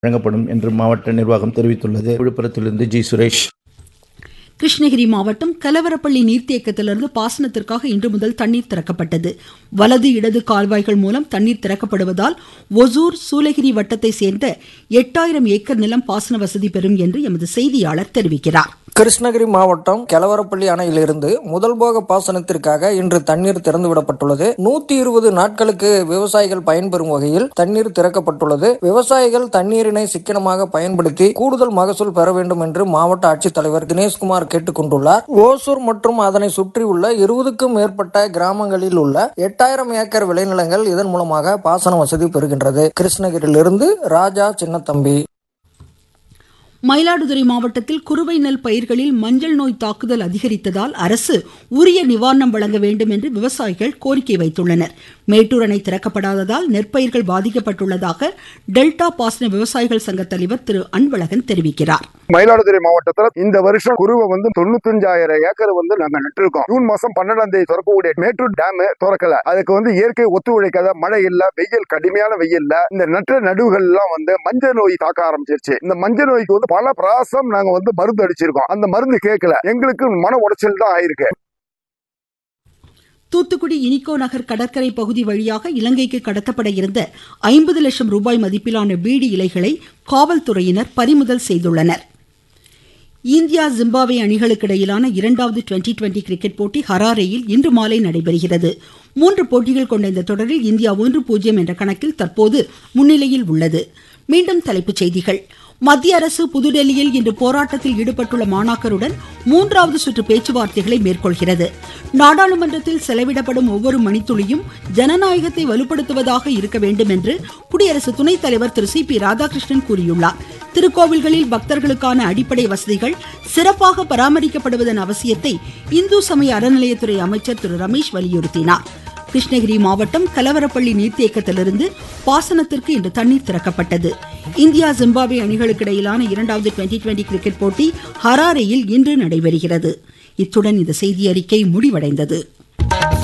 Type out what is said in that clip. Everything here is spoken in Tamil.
வழங்கப்படும் என்று மாவட்ட நிர்வாகம் தெரிவித்துள்ளது விழுப்புரத்திலிருந்து ஜி சுரேஷ் கிருஷ்ணகிரி மாவட்டம் கலவரப்பள்ளி நீர்த்தேக்கத்திலிருந்து பாசனத்திற்காக இன்று முதல் தண்ணீர் திறக்கப்பட்டது வலது இடது கால்வாய்கள் மூலம் தண்ணீர் திறக்கப்படுவதால் ஒசூர் சூலகிரி வட்டத்தை சேர்ந்த எட்டாயிரம் ஏக்கர் நிலம் பாசன வசதி பெறும் என்று எமது செய்தியாளர் தெரிவிக்கிறார் கிருஷ்ணகிரி மாவட்டம் கெலவரப்பள்ளி அணையிலிருந்து முதல் போக பாசனத்திற்காக இன்று தண்ணீர் திறந்துவிடப்பட்டுள்ளது நூத்தி இருபது நாட்களுக்கு விவசாயிகள் பயன்பெறும் வகையில் தண்ணீர் திறக்கப்பட்டுள்ளது விவசாயிகள் தண்ணீரினை சிக்கனமாக பயன்படுத்தி கூடுதல் மகசூல் பெற வேண்டும் என்று மாவட்ட ஆட்சித்தலைவர் தினேஷ்குமார் கேட்டுக் கொண்டுள்ளார் ஓசூர் மற்றும் அதனை சுற்றியுள்ள இருபதுக்கும் மேற்பட்ட கிராமங்களில் உள்ள எட்டாயிரம் ஏக்கர் விளைநிலங்கள் இதன் மூலமாக பாசன வசதி பெறுகின்றது கிருஷ்ணகிரியிலிருந்து ராஜா சின்னத்தம்பி மயிலாடுதுறை மாவட்டத்தில் குறுவை நெல் பயிர்களில் மஞ்சள் நோய் தாக்குதல் அதிகரித்ததால் அரசு உரிய நிவாரணம் வழங்க வேண்டும் என்று விவசாயிகள் கோரிக்கை வைத்துள்ளனர் மேட்டூர் அணை திறக்கப்படாததால் நெற்பயிர்கள் பாதிக்கப்பட்டுள்ளதாக டெல்டா பாசன விவசாயிகள் சங்க தலைவர் திரு அன்பழகன் தெரிவிக்கிறார் மயிலாடுதுறை மாவட்டத்துல இந்த வருஷம் குருவை வந்து தொண்ணூத்தஞ்சாயிரம் ஏக்கர் வந்து நாங்க நட்டிருக்கோம் ஜூன் மாசம் பன்னெண்டாம் தேதி திறக்கக்கூடிய மேட்டூர் டேம் திறக்கல அதுக்கு வந்து இயற்கை ஒத்துழைக்காத மழை இல்ல வெயில் கடுமையான வெயில்ல இந்த நட்ட நடுவுகள் எல்லாம் வந்து மஞ்சள் நோய் தாக்க ஆரம்பிச்சிருச்சு இந்த மஞ்சள் நோய்க்கு வந்து பல பிராசம் நாங்க வந்து மருந்து அடிச்சிருக்கோம் அந்த மருந்து கேட்கல எங்களுக்கு மன உடைச்சல் தான் ஆயிருக்கு தூத்துக்குடி இனிகோ நகர் கடற்கரை பகுதி வழியாக இலங்கைக்கு கடத்தப்பட இருந்த ஐம்பது லட்சம் ரூபாய் மதிப்பிலான பீடி இலைகளை காவல்துறையினர் பறிமுதல் செய்துள்ளனர் இந்தியா ஜிம்பாப்வே அணிகளுக்கு இடையிலான இரண்டாவது டுவெண்டி டுவெண்டி கிரிக்கெட் போட்டி ஹராரேயில் இன்று மாலை நடைபெறுகிறது மூன்று போட்டிகள் கொண்ட இந்த தொடரில் இந்தியா ஒன்று பூஜ்ஜியம் என்ற கணக்கில் தற்போது முன்னிலையில் உள்ளது மீண்டும் தலைப்புச் செய்திகள் மத்திய அரசு புதுடெல்லியில் இன்று போராட்டத்தில் ஈடுபட்டுள்ள மாணாக்கருடன் மூன்றாவது சுற்று பேச்சுவார்த்தைகளை மேற்கொள்கிறது நாடாளுமன்றத்தில் செலவிடப்படும் ஒவ்வொரு மணித்துளியும் ஜனநாயகத்தை வலுப்படுத்துவதாக இருக்க வேண்டும் என்று குடியரசு துணைத் தலைவர் திரு சி பி ராதாகிருஷ்ணன் கூறியுள்ளார் திருக்கோவில்களில் பக்தர்களுக்கான அடிப்படை வசதிகள் சிறப்பாக பராமரிக்கப்படுவதன் அவசியத்தை இந்து சமய அறநிலையத்துறை அமைச்சர் திரு ரமேஷ் வலியுறுத்தினார் கிருஷ்ணகிரி மாவட்டம் கலவரப்பள்ளி நீர்த்தேக்கத்திலிருந்து பாசனத்திற்கு இன்று தண்ணீர் திறக்கப்பட்டது இந்தியா ஜிம்பாப்வே அணிகளுக்கு இடையிலான இரண்டாவது டுவெண்டி டுவெண்டி கிரிக்கெட் போட்டி ஹராரேயில் இன்று நடைபெறுகிறது இத்துடன் இந்த செய்தி அறிக்கை முடிவடைந்தது